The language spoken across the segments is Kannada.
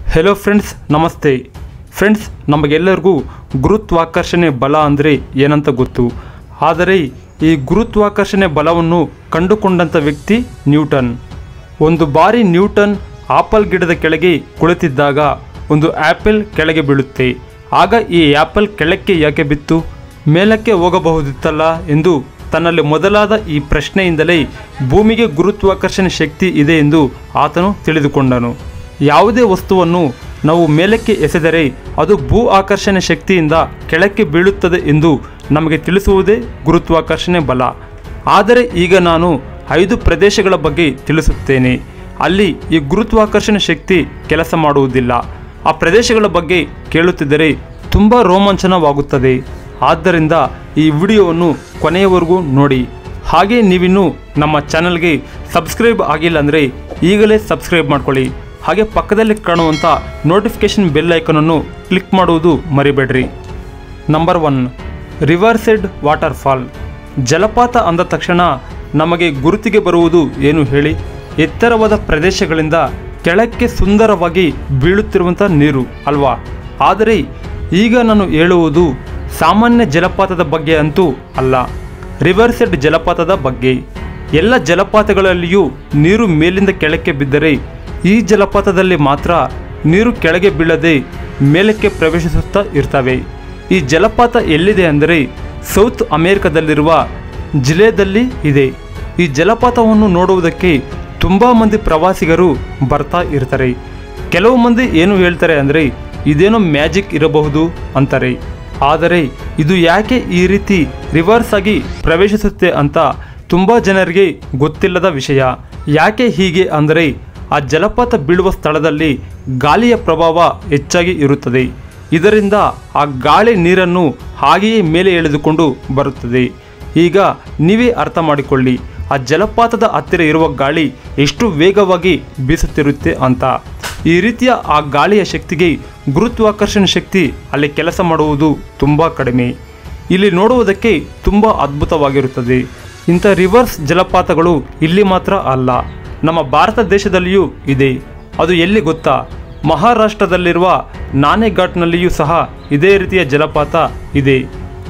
ಹೆಲೋ ಫ್ರೆಂಡ್ಸ್ ನಮಸ್ತೆ ಫ್ರೆಂಡ್ಸ್ ನಮಗೆಲ್ಲರಿಗೂ ಗುರುತ್ವಾಕರ್ಷಣೆ ಬಲ ಅಂದರೆ ಏನಂತ ಗೊತ್ತು ಆದರೆ ಈ ಗುರುತ್ವಾಕರ್ಷಣೆ ಬಲವನ್ನು ಕಂಡುಕೊಂಡಂಥ ವ್ಯಕ್ತಿ ನ್ಯೂಟನ್ ಒಂದು ಬಾರಿ ನ್ಯೂಟನ್ ಆಪಲ್ ಗಿಡದ ಕೆಳಗೆ ಕುಳಿತಿದ್ದಾಗ ಒಂದು ಆ್ಯಪಲ್ ಕೆಳಗೆ ಬೀಳುತ್ತೆ ಆಗ ಈ ಆ್ಯಪಲ್ ಕೆಳಕ್ಕೆ ಯಾಕೆ ಬಿತ್ತು ಮೇಲಕ್ಕೆ ಹೋಗಬಹುದಿತ್ತಲ್ಲ ಎಂದು ತನ್ನಲ್ಲಿ ಮೊದಲಾದ ಈ ಪ್ರಶ್ನೆಯಿಂದಲೇ ಭೂಮಿಗೆ ಗುರುತ್ವಾಕರ್ಷಣೆ ಶಕ್ತಿ ಇದೆ ಎಂದು ಆತನು ತಿಳಿದುಕೊಂಡನು ಯಾವುದೇ ವಸ್ತುವನ್ನು ನಾವು ಮೇಲಕ್ಕೆ ಎಸೆದರೆ ಅದು ಭೂ ಆಕರ್ಷಣೆ ಶಕ್ತಿಯಿಂದ ಕೆಳಕ್ಕೆ ಬೀಳುತ್ತದೆ ಎಂದು ನಮಗೆ ತಿಳಿಸುವುದೇ ಗುರುತ್ವಾಕರ್ಷಣೆ ಬಲ ಆದರೆ ಈಗ ನಾನು ಐದು ಪ್ರದೇಶಗಳ ಬಗ್ಗೆ ತಿಳಿಸುತ್ತೇನೆ ಅಲ್ಲಿ ಈ ಗುರುತ್ವಾಕರ್ಷಣೆ ಶಕ್ತಿ ಕೆಲಸ ಮಾಡುವುದಿಲ್ಲ ಆ ಪ್ರದೇಶಗಳ ಬಗ್ಗೆ ಕೇಳುತ್ತಿದ್ದರೆ ತುಂಬ ರೋಮಾಂಚನವಾಗುತ್ತದೆ ಆದ್ದರಿಂದ ಈ ವಿಡಿಯೋವನ್ನು ಕೊನೆಯವರೆಗೂ ನೋಡಿ ಹಾಗೆ ನೀವಿನ್ನೂ ನಮ್ಮ ಚಾನಲ್ಗೆ ಸಬ್ಸ್ಕ್ರೈಬ್ ಆಗಿಲ್ಲ ಅಂದರೆ ಈಗಲೇ ಸಬ್ಸ್ಕ್ರೈಬ್ ಮಾಡ್ಕೊಳ್ಳಿ ಹಾಗೆ ಪಕ್ಕದಲ್ಲಿ ಕಾಣುವಂಥ ನೋಟಿಫಿಕೇಷನ್ ಬೆಲ್ ಐಕನನ್ನು ಕ್ಲಿಕ್ ಮಾಡುವುದು ಮರಿಬೇಡ್ರಿ number one reversed waterfall ಜಲಪಾತ ಅಂದ ತಕ್ಷಣ ನಮಗೆ ಗುರುತಿಗೆ ಬರುವುದು ಏನು ಹೇಳಿ ಎತ್ತರವಾದ ಪ್ರದೇಶಗಳಿಂದ ಕೆಳಕ್ಕೆ ಸುಂದರವಾಗಿ ಬೀಳುತ್ತಿರುವಂಥ ನೀರು ಅಲ್ವಾ ಆದರೆ ಈಗ ನಾನು ಹೇಳುವುದು ಸಾಮಾನ್ಯ ಜಲಪಾತದ ಬಗ್ಗೆ ಅಂತೂ ಅಲ್ಲ ರಿವರ್ಸೆಡ್ ಜಲಪಾತದ ಬಗ್ಗೆ ಎಲ್ಲ ಜಲಪಾತಗಳಲ್ಲಿಯೂ ನೀರು ಮೇಲಿಂದ ಕೆಳಕ್ಕೆ ಬಿದ್ದರೆ ಈ ಜಲಪಾತದಲ್ಲಿ ಮಾತ್ರ ನೀರು ಕೆಳಗೆ ಬೀಳದೆ ಮೇಲಕ್ಕೆ ಪ್ರವೇಶಿಸುತ್ತಾ ಇರ್ತವೆ ಈ ಜಲಪಾತ ಎಲ್ಲಿದೆ ಅಂದರೆ ಸೌತ್ ಅಮೆರಿಕದಲ್ಲಿರುವ ಜಿಲ್ಲೆಯಲ್ಲಿ ಇದೆ ಈ ಜಲಪಾತವನ್ನು ನೋಡುವುದಕ್ಕೆ ತುಂಬ ಮಂದಿ ಪ್ರವಾಸಿಗರು ಬರ್ತಾ ಇರ್ತಾರೆ ಕೆಲವು ಮಂದಿ ಏನು ಹೇಳ್ತಾರೆ ಅಂದರೆ ಇದೇನೋ ಮ್ಯಾಜಿಕ್ ಇರಬಹುದು ಅಂತಾರೆ ಆದರೆ ಇದು ಯಾಕೆ ಈ ರೀತಿ ರಿವರ್ಸ್ ಆಗಿ ಪ್ರವೇಶಿಸುತ್ತೆ ಅಂತ ತುಂಬ ಜನರಿಗೆ ಗೊತ್ತಿಲ್ಲದ ವಿಷಯ ಯಾಕೆ ಹೀಗೆ ಅಂದರೆ ಆ ಜಲಪಾತ ಬೀಳುವ ಸ್ಥಳದಲ್ಲಿ ಗಾಳಿಯ ಪ್ರಭಾವ ಹೆಚ್ಚಾಗಿ ಇರುತ್ತದೆ ಇದರಿಂದ ಆ ಗಾಳಿ ನೀರನ್ನು ಹಾಗೆಯೇ ಮೇಲೆ ಎಳೆದುಕೊಂಡು ಬರುತ್ತದೆ ಈಗ ನೀವೇ ಅರ್ಥ ಮಾಡಿಕೊಳ್ಳಿ ಆ ಜಲಪಾತದ ಹತ್ತಿರ ಇರುವ ಗಾಳಿ ಎಷ್ಟು ವೇಗವಾಗಿ ಬೀಸುತ್ತಿರುತ್ತೆ ಅಂತ ಈ ರೀತಿಯ ಆ ಗಾಳಿಯ ಶಕ್ತಿಗೆ ಗುರುತ್ವಾಕರ್ಷಣೆ ಶಕ್ತಿ ಅಲ್ಲಿ ಕೆಲಸ ಮಾಡುವುದು ತುಂಬ ಕಡಿಮೆ ಇಲ್ಲಿ ನೋಡುವುದಕ್ಕೆ ತುಂಬ ಅದ್ಭುತವಾಗಿರುತ್ತದೆ ಇಂಥ ರಿವರ್ಸ್ ಜಲಪಾತಗಳು ಇಲ್ಲಿ ಮಾತ್ರ ಅಲ್ಲ ನಮ್ಮ ಭಾರತ ದೇಶದಲ್ಲಿಯೂ ಇದೆ ಅದು ಎಲ್ಲಿ ಗೊತ್ತಾ ಮಹಾರಾಷ್ಟ್ರದಲ್ಲಿರುವ ನಾನೆಘಾಟ್ನಲ್ಲಿಯೂ ಸಹ ಇದೇ ರೀತಿಯ ಜಲಪಾತ ಇದೆ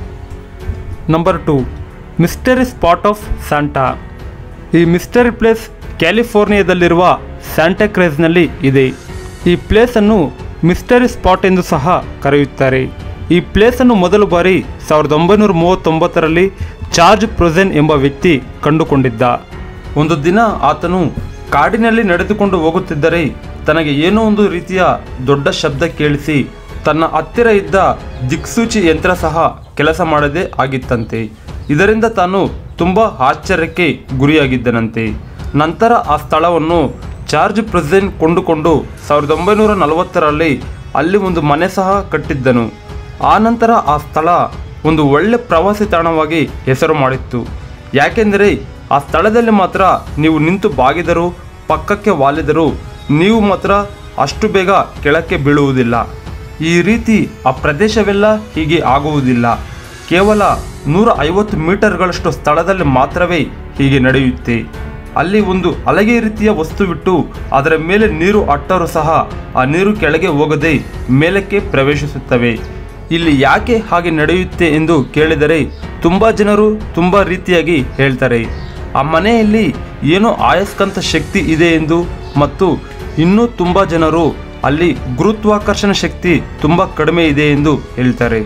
number two mystery spot of Santa ಈ ಮಿಸ್ಟರಿ ಪ್ಲೇಸ್ ಕ್ಯಾಲಿಫೋರ್ನಿಯಾದಲ್ಲಿರುವ ಸ್ಯಾಂಟಾಕ್ರೇಜ್ನಲ್ಲಿ ಇದೆ ಈ ಪ್ಲೇಸನ್ನು ಮಿಸ್ಟರಿ ಸ್ಪಾಟ್ ಎಂದು ಸಹ ಕರೆಯುತ್ತಾರೆ ಈ ಪ್ಲೇಸನ್ನು ಮೊದಲು ಬಾರಿ ಸಾವಿರದ ಒಂಬೈನೂರ ಮೂವತ್ತೊಂಬತ್ತರಲ್ಲಿ ಚಾರ್ಜ್ ಪ್ರೊಸೆನ್ ಎಂಬ ವ್ಯಕ್ತಿ ಕಂಡುಕೊಂಡಿದ್ದ ಒಂದು ದಿನ ಆತನು ಕಾಡಿನಲ್ಲಿ ನಡೆದುಕೊಂಡು ಹೋಗುತ್ತಿದ್ದರೆ ತನಗೆ ಏನೋ ಒಂದು ರೀತಿಯ ದೊಡ್ಡ ಶಬ್ದ ಕೇಳಿಸಿ ತನ್ನ ಹತ್ತಿರ ಇದ್ದ ದಿಕ್ಸೂಚಿ ಯಂತ್ರ ಸಹ ಕೆಲಸ ಮಾಡದೇ ಆಗಿತ್ತಂತೆ ಇದರಿಂದ ತಾನು ತುಂಬ ಆಶ್ಚರ್ಯಕ್ಕೆ ಗುರಿಯಾಗಿದ್ದನಂತೆ ನಂತರ ಆ ಸ್ಥಳವನ್ನು ಚಾರ್ಜ್ ಪ್ರೆಸೆಂಟ್ ಕೊಂಡುಕೊಂಡು ಸಾವಿರದ ಒಂಬೈನೂರ ನಲವತ್ತರಲ್ಲಿ ಅಲ್ಲಿ ಒಂದು ಮನೆ ಸಹ ಕಟ್ಟಿದ್ದನು ಆ ನಂತರ ಆ ಸ್ಥಳ ಒಂದು ಒಳ್ಳೆ ಪ್ರವಾಸಿ ತಾಣವಾಗಿ ಹೆಸರು ಮಾಡಿತ್ತು ಯಾಕೆಂದರೆ ಆ ಸ್ಥಳದಲ್ಲಿ ಮಾತ್ರ ನೀವು ನಿಂತು ಬಾಗಿದರೂ ಪಕ್ಕಕ್ಕೆ ವಾಲಿದರೂ ನೀವು ಮಾತ್ರ ಅಷ್ಟು ಬೇಗ ಕೆಳಕ್ಕೆ ಬೀಳುವುದಿಲ್ಲ ಈ ರೀತಿ ಆ ಪ್ರದೇಶವೆಲ್ಲ ಹೀಗೆ ಆಗುವುದಿಲ್ಲ ಕೇವಲ ನೂರ ಐವತ್ತು ಮೀಟರ್ಗಳಷ್ಟು ಸ್ಥಳದಲ್ಲಿ ಮಾತ್ರವೇ ಹೀಗೆ ನಡೆಯುತ್ತೆ ಅಲ್ಲಿ ಒಂದು ಹಲಗೆ ರೀತಿಯ ವಸ್ತುವಿಟ್ಟು ಅದರ ಮೇಲೆ ನೀರು ಅಟ್ಟರೂ ಸಹ ಆ ನೀರು ಕೆಳಗೆ ಹೋಗದೆ ಮೇಲಕ್ಕೆ ಪ್ರವೇಶಿಸುತ್ತವೆ ಇಲ್ಲಿ ಯಾಕೆ ಹಾಗೆ ನಡೆಯುತ್ತೆ ಎಂದು ಕೇಳಿದರೆ ತುಂಬ ಜನರು ತುಂಬ ರೀತಿಯಾಗಿ ಹೇಳ್ತಾರೆ ಆ ಮನೆಯಲ್ಲಿ ಏನೋ ಆಯಸ್ಕಂತ ಶಕ್ತಿ ಇದೆ ಎಂದು ಮತ್ತು ಇನ್ನೂ ತುಂಬ ಜನರು ಅಲ್ಲಿ ಗುರುತ್ವಾಕರ್ಷಣ ಶಕ್ತಿ ತುಂಬ ಕಡಿಮೆ ಇದೆ ಎಂದು ಹೇಳ್ತಾರೆ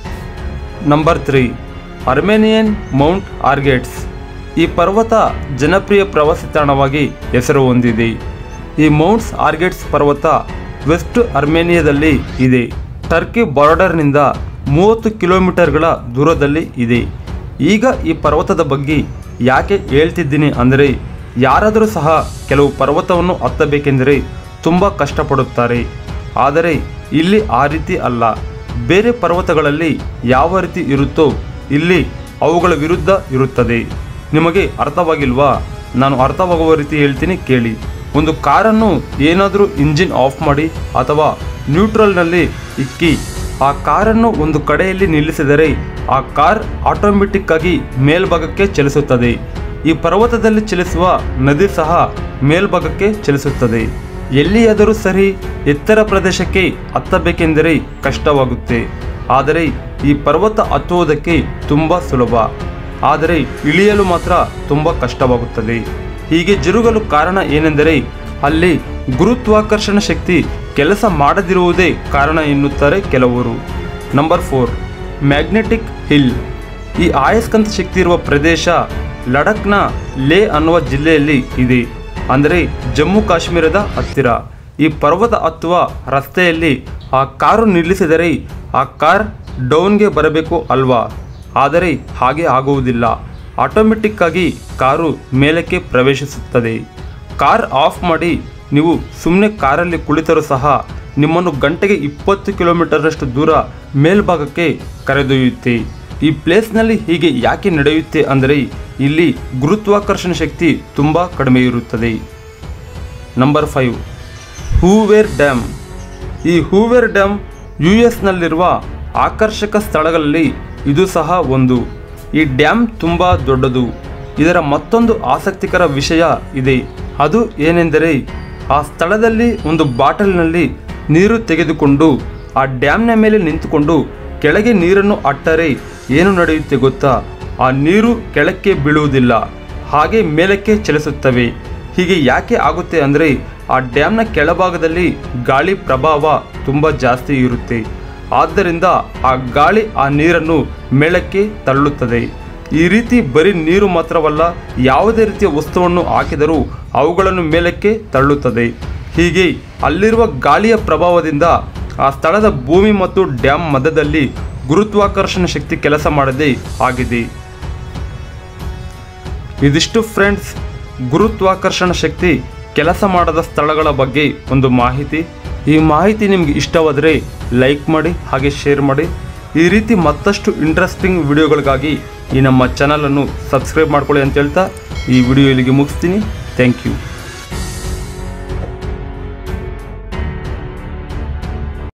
number three Armenian Mount Aragats ಈ ಪರ್ವತ ಜನಪ್ರಿಯ ಪ್ರವಾಸಿ ತಾಣವಾಗಿ ಹೆಸರು ಹೊಂದಿದೆ ಈ ಮೌಂಟ್ಸ್ ಆರ್ಗೇಟ್ಸ್ ಪರ್ವತ ವೆಸ್ಟ್ ಅರ್ಮೇನಿಯಾದಲ್ಲಿ ಇದೆ ಟರ್ಕಿ ಬಾರ್ಡರ್ನಿಂದ ಮೂವತ್ತು ಕಿಲೋಮೀಟರ್ಗಳ ದೂರದಲ್ಲಿ ಇದೆ ಈಗ ಈ ಪರ್ವತದ ಬಗ್ಗೆ ಯಾಕೆ ಹೇಳ್ತಿದ್ದೀನಿ ಅಂದರೆ ಯಾರಾದರೂ ಸಹ ಕೆಲವು ಪರ್ವತವನ್ನು ಹತ್ತಬೇಕೆಂದರೆ ತುಂಬ ಕಷ್ಟಪಡುತ್ತಾರೆ ಆದರೆ ಇಲ್ಲಿ ಆ ರೀತಿ ಅಲ್ಲ ಬೇರೆ ಪರ್ವತಗಳಲ್ಲಿ ಯಾವ ರೀತಿ ಇರುತ್ತೋ ಇಲ್ಲಿ ಅವುಗಳ ವಿರುದ್ಧ ಇರುತ್ತದೆ ನಿಮಗೆ ಅರ್ಥವಾಗಿಲ್ವಾ ನಾನು ಅರ್ಥವಾಗುವ ರೀತಿ ಹೇಳ್ತೀನಿ ಕೇಳಿ ಒಂದು ಕಾರನ್ನು ಏನಾದರೂ ಇಂಜಿನ್ ಆಫ್ ಮಾಡಿ ಅಥವಾ ನ್ಯೂಟ್ರಲ್ನಲ್ಲಿ ಇಕ್ಕಿ ಆ ಕಾರನ್ನು ಒಂದು ಕಡೆಯಲ್ಲಿ ನಿಲ್ಲಿಸಿದರೆ ಆ ಕಾರ್ ಆಟೋಮೆಟಿಕ್ ಆಗಿ ಮೇಲ್ಭಾಗಕ್ಕೆ ಚಲಿಸುತ್ತದೆ ಈ ಪರ್ವತದಲ್ಲಿ ಚಲಿಸುವ ನದಿ ಸಹ ಮೇಲ್ಭಾಗಕ್ಕೆ ಚಲಿಸುತ್ತದೆ ಎಲ್ಲಿಯಾದರೂ ಸರಿ ಎತ್ತರ ಪ್ರದೇಶಕ್ಕೆ ಹತ್ತಬೇಕೆಂದರೆ ಕಷ್ಟವಾಗುತ್ತೆ ಆದರೆ ಈ ಪರ್ವತ ಹತ್ತುವುದಕ್ಕೆ ತುಂಬ ಸುಲಭ ಆದರೆ ಇಳಿಯಲು ಮಾತ್ರ ತುಂಬ ಕಷ್ಟವಾಗುತ್ತದೆ ಹೀಗೆ ಜರುಗಲು ಕಾರಣ ಏನೆಂದರೆ ಅಲ್ಲಿ ಗುರುತ್ವಾಕರ್ಷಣ ಶಕ್ತಿ ಕೆಲಸ ಮಾಡದಿರುವುದೇ ಕಾರಣ ಎನ್ನುತ್ತಾರೆ ಕೆಲವರು ನಂಬರ್ ಫೋರ್ ಮ್ಯಾಗ್ನೆಟಿಕ್ ಹಿಲ್ ಈ ಆಯಸ್ಕಾಂತ ಶಕ್ತಿ ಇರುವ ಪ್ರದೇಶ ಲಡಖ್ನ ಲೇ ಅನ್ನುವ ಜಿಲ್ಲೆಯಲ್ಲಿ ಇದೆ ಅಂದರೆ ಜಮ್ಮು ಕಾಶ್ಮೀರದ ಹತ್ತಿರ ಈ ಪರ್ವತ ಹತ್ತುವ ರಸ್ತೆಯಲ್ಲಿ ಆ ಕಾರು ನಿಲ್ಲಿಸಿದರೆ ಆ ಕಾರ್ ಡೌನ್ಗೆ ಬರಬೇಕು ಅಲ್ವಾ ಆದರೆ ಹಾಗೆ ಆಗುವುದಿಲ್ಲ ಆಟೋಮೆಟಿಕ್ ಆಗಿ ಕಾರು ಮೇಲಕ್ಕೆ ಪ್ರವೇಶಿಸುತ್ತದೆ ಕಾರ್ ಆಫ್ ಮಾಡಿ ನೀವು ಸುಮ್ಮನೆ ಕಾರಲ್ಲಿ ಕುಳಿತರೂ ಸಹ ನಿಮ್ಮನ್ನು ಗಂಟೆಗೆ ಇಪ್ಪತ್ತು ಕಿಲೋಮೀಟರ್ನಷ್ಟು ದೂರ ಮೇಲ್ಭಾಗಕ್ಕೆ ಕರೆದೊಯ್ಯುತ್ತೆ ಈ ಪ್ಲೇಸ್ನಲ್ಲಿ ಹೀಗೆ ಯಾಕೆ ನಡೆಯುತ್ತೆ ಅಂದರೆ ಇಲ್ಲಿ ಗುರುತ್ವಾಕರ್ಷಣ ಶಕ್ತಿ ತುಂಬ ಕಡಿಮೆ ಇರುತ್ತದೆ ನಂಬರ್ ಫೈವ್ ಹೂವೇರ್ ಡ್ಯಾಮ್ ಈ ಹೂವೇರ್ ಡ್ಯಾಮ್ ಯು ಎಸ್ನಲ್ಲಿರುವ ಆಕರ್ಷಕ ಸ್ಥಳಗಳಲ್ಲಿ ಇದು ಸಹ ಒಂದು ಈ ಡ್ಯಾಮ್ ತುಂಬ ದೊಡ್ಡದು ಇದರ ಮತ್ತೊಂದು ಆಸಕ್ತಿಕರ ವಿಷಯ ಇದೆ ಅದು ಏನೆಂದರೆ ಆ ಸ್ಥಳದಲ್ಲಿ ಒಂದು ಬಾಟಲ್ನಲ್ಲಿ ನೀರು ತೆಗೆದುಕೊಂಡು ಆ ಡ್ಯಾಮ್ನ ಮೇಲೆ ನಿಂತುಕೊಂಡು ಕೆಳಗೆ ನೀರನ್ನು ಅಟ್ಟರೆ ಏನು ನಡೆಯುತ್ತೆ ಗೊತ್ತಾ ಆ ನೀರು ಕೆಳಕ್ಕೆ ಬೀಳುವುದಿಲ್ಲ ಹಾಗೆ ಮೇಲಕ್ಕೆ ಚಲಿಸುತ್ತವೆ ಹೀಗೆ ಯಾಕೆ ಆಗುತ್ತೆ ಅಂದರೆ ಆ ಡ್ಯಾಮ್ನ ಕೆಳಭಾಗದಲ್ಲಿ ಗಾಳಿ ಪ್ರಭಾವ ತುಂಬ ಜಾಸ್ತಿ ಇರುತ್ತೆ ಆದ್ದರಿಂದ ಆ ಗಾಳಿ ಆ ನೀರನ್ನು ಮೇಲಕ್ಕೆ ತಳ್ಳುತ್ತದೆ ಈ ರೀತಿ ಬರೀ ನೀರು ಮಾತ್ರವಲ್ಲ ಯಾವುದೇ ರೀತಿಯ ವಸ್ತುವನ್ನು ಹಾಕಿದರೂ ಅವುಗಳನ್ನು ಮೇಲಕ್ಕೆ ತಳ್ಳುತ್ತದೆ ಹೀಗೆ ಅಲ್ಲಿರುವ ಗಾಳಿಯ ಪ್ರಭಾವದಿಂದ ಆ ಸ್ಥಳದ ಭೂಮಿ ಮತ್ತು ಡ್ಯಾಮ್ ಮಧ್ಯದಲ್ಲಿ ಗುರುತ್ವಾಕರ್ಷಣ ಶಕ್ತಿ ಕೆಲಸ ಮಾಡದೆ ಆಗಿದೆ ಇದಿಷ್ಟು ಫ್ರೆಂಡ್ಸ್ ಗುರುತ್ವಾಕರ್ಷಣ ಶಕ್ತಿ ಕೆಲಸ ಮಾಡದ ಸ್ಥಳಗಳ ಬಗ್ಗೆ ಒಂದು ಮಾಹಿತಿ ಈ ಮಾಹಿತಿ ನಿಮ್ಗೆ ಇಷ್ಟವಾದರೆ ಲೈಕ್ ಮಾಡಿ ಹಾಗೆ ಶೇರ್ ಮಾಡಿ ಈ ರೀತಿ ಮತ್ತಷ್ಟು ಇಂಟ್ರೆಸ್ಟಿಂಗ್ ವಿಡಿಯೋಗಳಿಗಾಗಿ ಈ ನಮ್ಮ ಚಾನಲನ್ನು ಸಬ್ಸ್ಕ್ರೈಬ್ ಮಾಡ್ಕೊಳ್ಳಿ ಅಂತ ಹೇಳ್ತಾ ಈ ವಿಡಿಯೋ ಇಲ್ಲಿಗೆ ಮುಗಿಸ್ತೀನಿ ಥ್ಯಾಂಕ್ ಯು